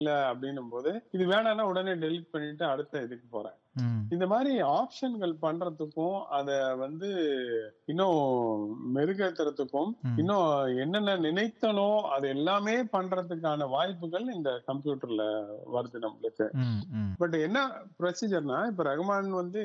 இல்ல அப்படின்னும் போது இது வேணாம்னா உடனே டெலிட் பண்ணிட்டு அடுத்த இதுக்கு போறேன் ம். இந்த மாதிரி ஆப்ஷன்கள் பண்றதுக்கும் அத வந்து இன்னும் மெருகேத்துறதுக்கும் ம். இன்னும் என்னென்ன நினைத்தனோ அது எல்லாமே பண்றதுக்கான வாய்ப்புகள் இந்த கம்ப்யூட்டர்ல வருது நம்மளுக்கு ம், ம். பட் என்ன ப்ரொசீஜர்னா இப்ப ரகுமான் வந்து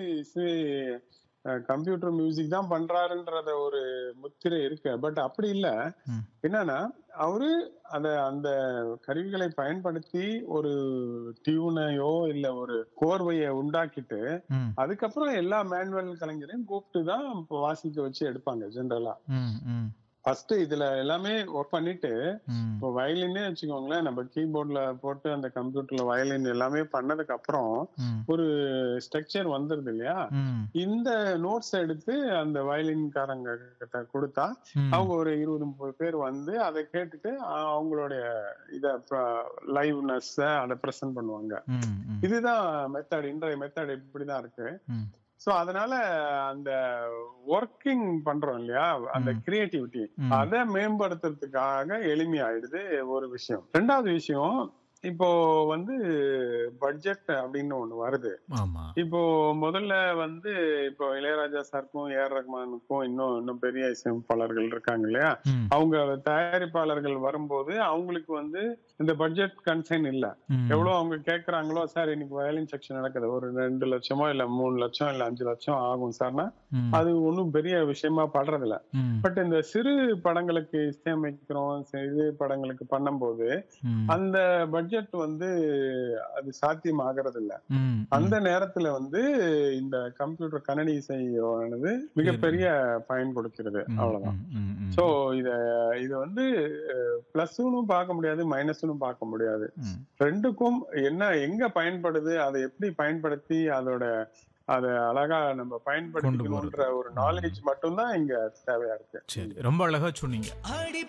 கம்ப்யூட்டர் மியூசிக் தான் பண்றாருன்றத ஒரு முத்திரை இருக்கு பட் அப்படி இல்ல ம். என்னன்னா அவரு அத அந்த கருவிகளை பயன்படுத்தி ஒரு டியூனையோ இல்ல ஒரு கோர்வையை உண்டாக்கிட்டு ம், அதுக்கப்புறம் எல்லா மேனுவல் கலைஞரையும் கூப்பிட்டு தான் இப்போ வாசிக்க வச்சு எடுப்பாங்க ஜென்ரலா ம், ம், ஃபர்ஸ்ட் இதுல எல்லாமே ஒர்க் பண்ணிட்டு ம். இப்போ வயலினே வச்சுக்கோங்களேன் நம்ம கீபோர்ட்ல போட்டு அந்த கம்ப்யூட்டர்ல வயலின் எல்லாமே பண்ணதுக்கு அப்புறம் ம், ஒரு ஸ்ட்ரக்சர் வந்துருது இல்லையா ம், இந்த நோட்ஸ் எடுத்து அந்த வயலின்காரங்க கிட்ட கொடுத்தா ம். அவங்க ஒரு இருபது முப்பது பேர் வந்து அதை கேட்டுட்டு அஹ், அவங்களுடைய இத லைவ்னஸ் அதை ப்ரெசென்ட் பண்ணுவாங்க ம், ம். இதுதான் மெத்தட் இன்றைய மெத்தட் இப்படிதான் இருக்கு ம். சோ அதனால அந்த ஒர்க்கிங் பண்றோம் இல்லையா அந்த ம். கிரியேட்டிவிட்டி ம். அதை மேம்படுத்துறதுக்காக எளிமையாயிடுது ஒரு விஷயம் ரெண்டாவது விஷயம் இப்போ வந்து பட்ஜெட் அப்படின்னு ஒண்ணு வருது ஆமா இப்போ முதல்ல வந்து இப்போ இளையராஜா சாருக்கும் ஏஆர் ரஹ்மானுக்கும் இன்னும் இன்னும் பெரிய இசையமைப்பாளர்கள் இருக்காங்க இல்லையா ம், அவங்க தயாரிப்பாளர்கள் வரும்போது அவங்களுக்கு வந்து இந்த பட்ஜெட் கன்சைன் இல்ல ம். எவ்வளவு அவங்க கேக்குறாங்களோ சார் இன்னைக்கு வயலின் செக்ஷன் நடக்குது ஒரு ரெண்டு லட்சமோ இல்ல மூணு லட்சம் இல்ல அஞ்சு லட்சம் ஆகும் சார்னா ம், அது ஒண்ணும் பெரிய விஷயமா படுறது இல்ல ம், பட் இந்த சிறு படங்களுக்கு இசையமைக்கிறோம் சிறு படங்களுக்கு பண்ணும்போது ம், அந்த பட்ஜெட் வந்து அது சாத்தியம் ஆகிறது இல்ல ம், அந்த நேரத்துல வந்து இந்த கம்ப்யூட்டர் கணனி இசையானது மிகப்பெரிய பயன் கொடுக்கிறது ம், அவ்வளவுதான் ம், ம், ம். சோ இத இது வந்து பிளஸ்னு பார்க்க முடியாது மைனஸ்னு பார்க்க முடியாது ம். ரெண்டுக்கும் என்ன எங்க பயன்படுது அதை எப்படி பயன்படுத்தி அதோட அதை அழகா நம்ம பயன்படுத்திக்கணும்ன்ற ஒரு நாலேஜ் மட்டும்தான் இங்க தேவையா இருக்கு சரி ரொம்ப அழகா சொன்னீங்க அடி